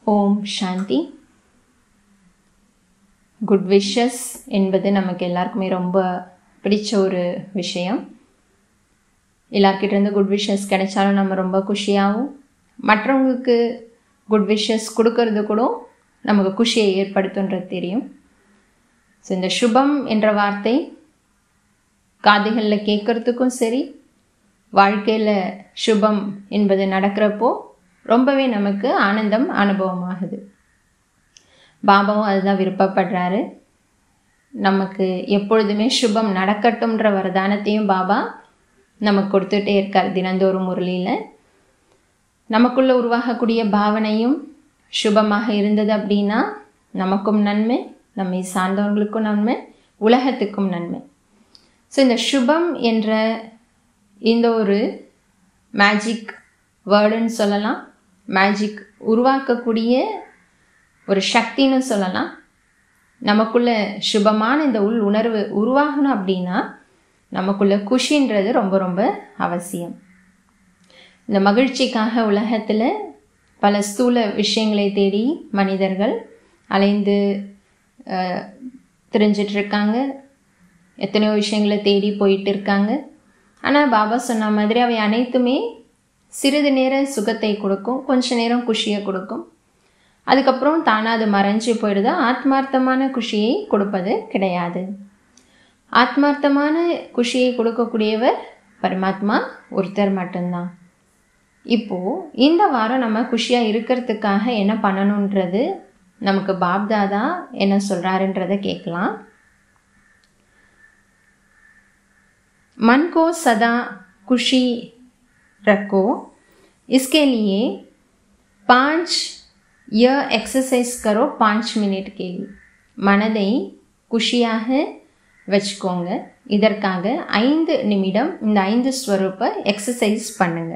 ஓம் சாந்தி good wishes என்பது நமக்கு எல்லாருக்குமே ரொம்ப பிடிச்ச ஒரு விஷயம் எல்லார்கிட்ட இருந்து குட் விஷஸ் கிடைச்சாலும் நம்ம ரொம்ப குஷியாகவும் மற்றவங்களுக்கு குட் விஷஸ் கொடுக்கறது கூட நமக்கு குஷியை ஏற்படுத்துன்றது தெரியும் ஸோ இந்த சுபம் என்ற வார்த்தை காதுகளில் கேட்குறதுக்கும் சரி வாழ்க்கையில் சுபம் என்பது நடக்கிறப்போ ரொம்பவே நமக்கு ஆனந்தம் அனுபவமாகுது பாபாவும் அதுதான் விருப்பப்படுறாரு நமக்கு எப்பொழுதுமே சுபம் நடக்கட்டும்ன்ற வரதானத்தையும் பாபா நமக்கு கொடுத்துட்டே இருக்கார் தினந்தோறும் முரளியில் நமக்குள்ளே உருவாகக்கூடிய பாவனையும் சுபமாக இருந்தது அப்படின்னா நமக்கும் நன்மை நம்மை சார்ந்தவங்களுக்கும் நன்மை உலகத்துக்கும் நன்மை ஸோ இந்த சுபம் என்ற இந்த ஒரு மேஜிக் வேர்டுன்னு சொல்லலாம் மேஜிக் உருவாக்கக்கூடிய ஒரு சக்தின்னு சொல்லலாம் நமக்குள்ள சுபமான இந்த உள் உணர்வு உருவாகணும் அப்படின்னா நமக்குள்ள குஷின்றது ரொம்ப ரொம்ப அவசியம் இந்த மகிழ்ச்சிக்காக உலகத்தில் பல ஸ்தூல விஷயங்களை தேடி மனிதர்கள் அலைந்து தெரிஞ்சிட்ருக்காங்க எத்தனையோ விஷயங்களை தேடி போயிட்டு இருக்காங்க ஆனால் பாபா சொன்ன மாதிரி அவை அனைத்துமே சிறிது நேர சுகத்தை கொடுக்கும் கொஞ்ச நேரம் குஷியை கொடுக்கும் அதுக்கப்புறம் தானாக அது மறைஞ்சு போயிடுது ஆத்மார்த்தமான குஷியை கொடுப்பது கிடையாது ஆத்மார்த்தமான குஷியை கொடுக்கக்கூடியவர் பரமாத்மா ஒருத்தர் மட்டும்தான் இப்போது இந்த வாரம் நம்ம குஷியாக இருக்கிறதுக்காக என்ன பண்ணணுன்றது நமக்கு பாப்தாதா என்ன சொல்கிறாருன்றதை கேட்கலாம் मन को सदा खुशी रखो इसके लिए पाँच यह एक्सरसाइज करो पाँच मिनट के लिए மனதை குஷியாக வச்சுக்கோங்க இதற்காக ஐந்து நிமிடம் இந்த ஐந்து ஸ்வரூப்பை எக்ஸசைஸ் பண்ணுங்க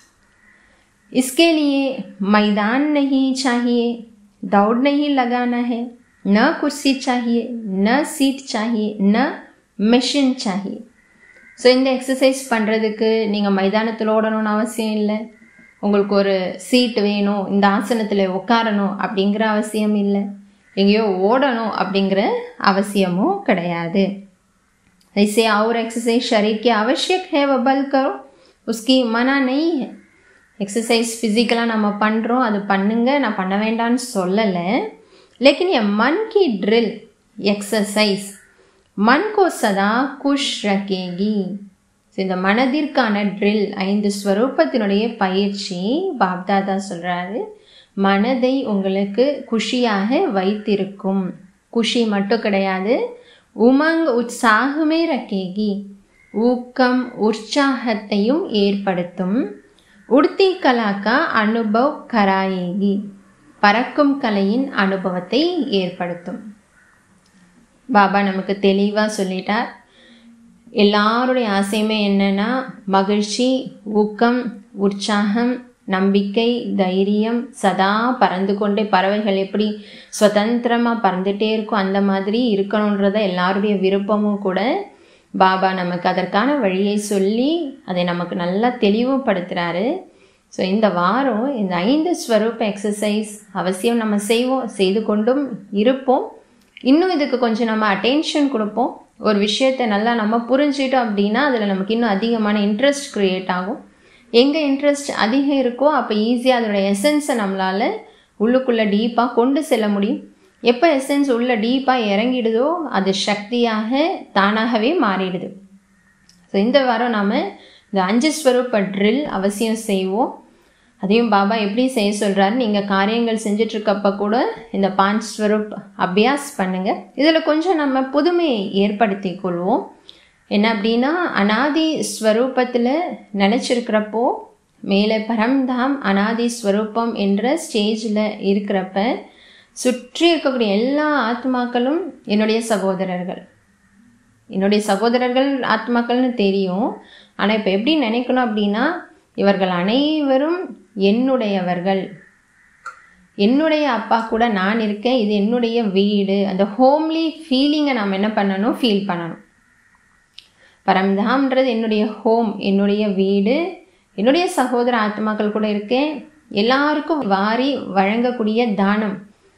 इसके लिए मैदान नहीं चाहिए दौड़ नहीं लगाना है न कुर्सी चाहिए न सीट चाहिए न மெஷின் चाहिए ஸோ இந்த எக்ஸசைஸ் பண்ணுறதுக்கு நீங்கள் மைதானத்தில் ஓடணும்னு அவசியம் இல்லை உங்களுக்கு ஒரு சீட் வேணும் இந்த ஆசனத்தில் உட்காரணும் அப்படிங்கிற அவசியம் இல்லை எங்கேயோ ஓடணும் அப்படிங்கிற அவசியமும் கிடையாது ऐसे और एक्सरसाइज शरीर की आवश्यक है वह बल करो उसकी मना नहीं है எக்ஸசைஸ் ஃபிசிக்கலாக நம்ம பண்ணுறோம் அது பண்ணுங்க நான் பண்ண வேண்டாம்னு சொல்லலை லேக்கின் என் மன் கி ட்ரில் எக்ஸசைஸ் மன் கோ சதா குஷ் ரகேகி இந்த மனதிற்கான ட்ரில் ஐந்து ஸ்வரூபத்தினுடைய பயிற்சி பாப்தாதா சொல்கிறாரு மனதை உங்களுக்கு குஷியாக வைத்திருக்கும் குஷி மட்டும் கிடையாது உமங் உற்சாகமே ரக்கேகி ஊக்கம் உற்சாகத்தையும் ஏற்படுத்தும் உடுத்தி கலாக்கா அனுபவ் கராயேகி பறக்கும் கலையின் அனுபவத்தை ஏற்படுத்தும் பாபா நமக்கு தெளிவாக சொல்லிட்டார் எல்லாருடைய ஆசையுமே என்னென்னா மகிழ்ச்சி ஊக்கம் உற்சாகம் நம்பிக்கை தைரியம் சதா பறந்து கொண்டே பறவைகள் எப்படி சுதந்திரமாக பறந்துகிட்டே இருக்கும் அந்த மாதிரி இருக்கணுன்றத எல்லாருடைய விருப்பமும் கூட பாபா நமக்கு அதற்கான வழியை சொல்லி அதை நமக்கு நல்லா தெளிவுபடுத்துகிறாரு ஸோ இந்த வாரம் இந்த ஐந்து ஸ்வரூப எக்ஸசைஸ் அவசியம் நம்ம செய்வோம் செய்து கொண்டும் இருப்போம் இன்னும் இதுக்கு கொஞ்சம் நம்ம அட்டென்ஷன் கொடுப்போம் ஒரு விஷயத்தை நல்லா நம்ம புரிஞ்சிட்டோம் அப்படின்னா அதில் நமக்கு இன்னும் அதிகமான இன்ட்ரெஸ்ட் க்ரியேட் ஆகும் எங்கே இன்ட்ரெஸ்ட் அதிகம் இருக்கோ அப்போ ஈஸியாக அதோடய எசன்ஸை நம்மளால் உள்ளுக்குள்ளே டீப்பாக கொண்டு செல்ல முடியும் எப்போ எசன்ஸ் உள்ள டீப்பாக இறங்கிடுதோ அது சக்தியாக தானாகவே மாறிடுது ஸோ இந்த வாரம் நாம் இந்த அஞ்சு ஸ்வரூப்ப ட்ரில் அவசியம் செய்வோம் அதையும் பாபா எப்படி செய்ய சொல்கிறாரு நீங்கள் காரியங்கள் செஞ்சிட்ருக்கப்ப கூட இந்த பாஞ்ச் ஸ்வரூப் அபியாஸ் பண்ணுங்கள் இதில் கொஞ்சம் நம்ம புதுமையை ஏற்படுத்தி கொள்வோம் என்ன அப்படின்னா அனாதி ஸ்வரூபத்தில் நினச்சிருக்கிறப்போ மேலே பரம்தாம் அனாதி ஸ்வரூபம் என்ற ஸ்டேஜில் இருக்கிறப்ப சுற்றி இருக்கக்கூடிய எல்லா ஆத்மாக்களும் என்னுடைய சகோதரர்கள் என்னுடைய சகோதரர்கள் ஆத்மாக்கள்னு தெரியும் ஆனால் இப்போ எப்படி நினைக்கணும் அப்படின்னா இவர்கள் அனைவரும் என்னுடையவர்கள் என்னுடைய அப்பா கூட நான் இருக்கேன் இது என்னுடைய வீடு அந்த ஹோம்லி ஃபீலிங்கை நாம் என்ன பண்ணணும் ஃபீல் பண்ணணும் பரம்தாம்ன்றது என்னுடைய ஹோம் என்னுடைய வீடு என்னுடைய சகோதர ஆத்மாக்கள் கூட இருக்கேன் எல்லாருக்கும் வாரி வழங்கக்கூடிய தானம்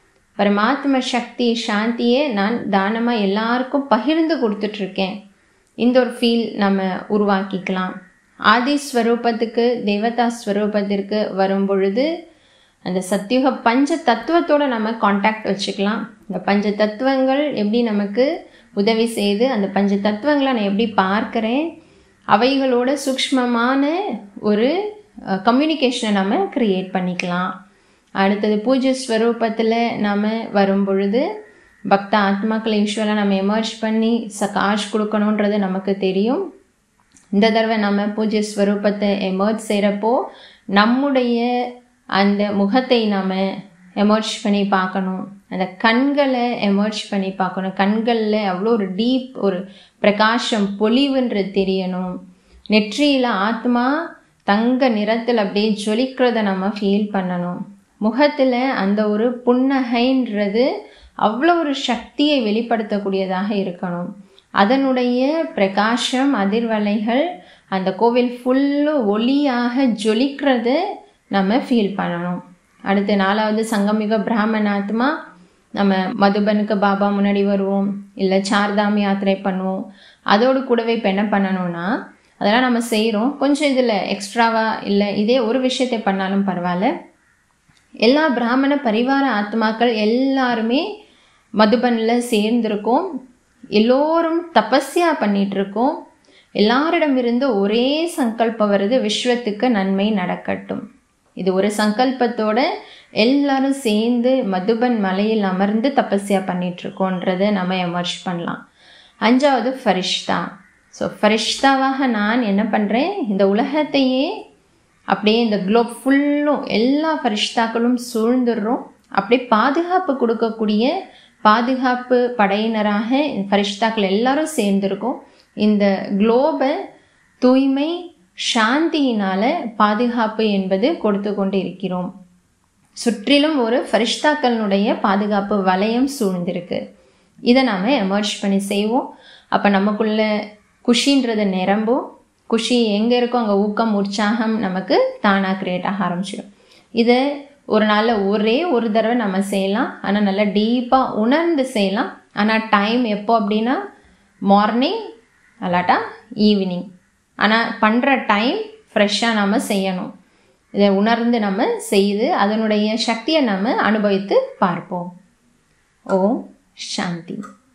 பரமாத்ம சக்தி சாந்தியை நான் தானமாக எல்லாருக்கும் பகிர்ந்து கொடுத்துட்ருக்கேன் இந்த ஒரு ஃபீல் நம்ம உருவாக்கிக்கலாம் ஆதி ஸ்வரூபத்துக்கு தேவதா ஸ்வரூபத்திற்கு வரும் பொழுது அந்த சத்தியுக பஞ்ச தத்துவத்தோடு நம்ம காண்டாக்ட் வச்சுக்கலாம் இந்த பஞ்ச தத்துவங்கள் எப்படி நமக்கு உதவி செய்து அந்த பஞ்ச தத்துவங்களை நான் எப்படி பார்க்குறேன் அவைகளோட சூக்ஷ்மமான ஒரு கம்யூனிகேஷனை நம்ம க்ரியேட் பண்ணிக்கலாம் அடுத்தது பூஜை ஸ்வரூபத்தில் நாம் வரும் பொழுது பக்த ஆத்மாக்களை யூஸ்வலாக நம்ம எமர்ஜ் பண்ணி ச காஷ் கொடுக்கணுன்றது நமக்கு தெரியும் இந்த தடவை நம்ம பூஜை ஸ்வரூபத்தை எமர்ஜ் செய்கிறப்போ நம்முடைய அந்த முகத்தை நாம் எமர்ஜ் பண்ணி பார்க்கணும் அந்த கண்களை எமர்ஜ் பண்ணி பார்க்கணும் கண்களில் அவ்வளோ ஒரு டீப் ஒரு பிரகாசம் பொலிவுன்றது தெரியணும் நெற்றியில் ஆத்மா தங்க நிறத்தில் அப்படியே ஜொலிக்கிறத நம்ம ஃபீல் பண்ணணும் முகத்தில் அந்த ஒரு புன்னகைன்றது அவ்வளோ ஒரு சக்தியை வெளிப்படுத்தக்கூடியதாக இருக்கணும் அதனுடைய பிரகாசம் அதிர்வலைகள் அந்த கோவில் ஃபுல்லு ஒளியாக ஜொலிக்கிறத நம்ம ஃபீல் பண்ணணும் அடுத்து நாலாவது சங்கமிக பிராமணாத்மா நம்ம மதுபனுக்கு பாபா முன்னாடி வருவோம் இல்லை சார்தாம் யாத்திரை பண்ணுவோம் அதோடு கூடவே இப்போ என்ன பண்ணணும்னா அதெல்லாம் நம்ம செய்கிறோம் கொஞ்சம் இதில் எக்ஸ்ட்ராவாக இல்லை இதே ஒரு விஷயத்தை பண்ணாலும் பரவாயில்ல எல்லா பிராமண பரிவார ஆத்மாக்கள் எல்லாருமே மதுபனில் சேர்ந்திருக்கோம் எல்லோரும் தபஸ்யா பண்ணிட்டு இருக்கோம் எல்லாரிடமிருந்து ஒரே சங்கல்பம் வருது விஸ்வத்துக்கு நன்மை நடக்கட்டும் இது ஒரு சங்கல்பத்தோட எல்லாரும் சேர்ந்து மதுபன் மலையில் அமர்ந்து தபஸ்யா பண்ணிட்டு இருக்கோன்றதை நம்ம எமர்ஜ் பண்ணலாம் அஞ்சாவது ஃபரிஷ்தா ஸோ ஃபரிஷ்தாவாக நான் என்ன பண்ணுறேன் இந்த உலகத்தையே அப்படியே இந்த குளோப் ஃபுல்லும் எல்லா ஃபரிஷ்தாக்களும் சூழ்ந்துடுறோம் அப்படியே பாதுகாப்பு கொடுக்கக்கூடிய பாதுகாப்பு படையினராக ஃபரிஷ்தாக்கள் எல்லாரும் சேர்ந்துருக்கோம் இந்த குளோபை தூய்மை சாந்தியினால் பாதுகாப்பு என்பது கொடுத்து கொண்டு இருக்கிறோம் சுற்றிலும் ஒரு ஃபரிஷ்தாக்களினுடைய பாதுகாப்பு வலயம் சூழ்ந்திருக்கு இதை நாம் எமர்ஜ் பண்ணி செய்வோம் அப்போ நமக்குள்ள குஷின்றது நிரம்பும் குஷி எங்கே இருக்கோ அங்கே ஊக்கம் உற்சாகம் நமக்கு தானாக க்ரியேட் ஆக ஆரம்பிச்சிடும் இதை ஒரு நாளில் ஒரே ஒரு தடவை நம்ம செய்யலாம் ஆனால் நல்லா டீப்பாக உணர்ந்து செய்யலாம் ஆனால் டைம் எப்போ அப்படின்னா மார்னிங் அல்லாட்டா ஈவினிங் ஆனால் பண்ணுற டைம் ஃப்ரெஷ்ஷாக நம்ம செய்யணும் இதை உணர்ந்து நம்ம செய்து அதனுடைய சக்தியை நம்ம அனுபவித்து பார்ப்போம் ஓம் சாந்தி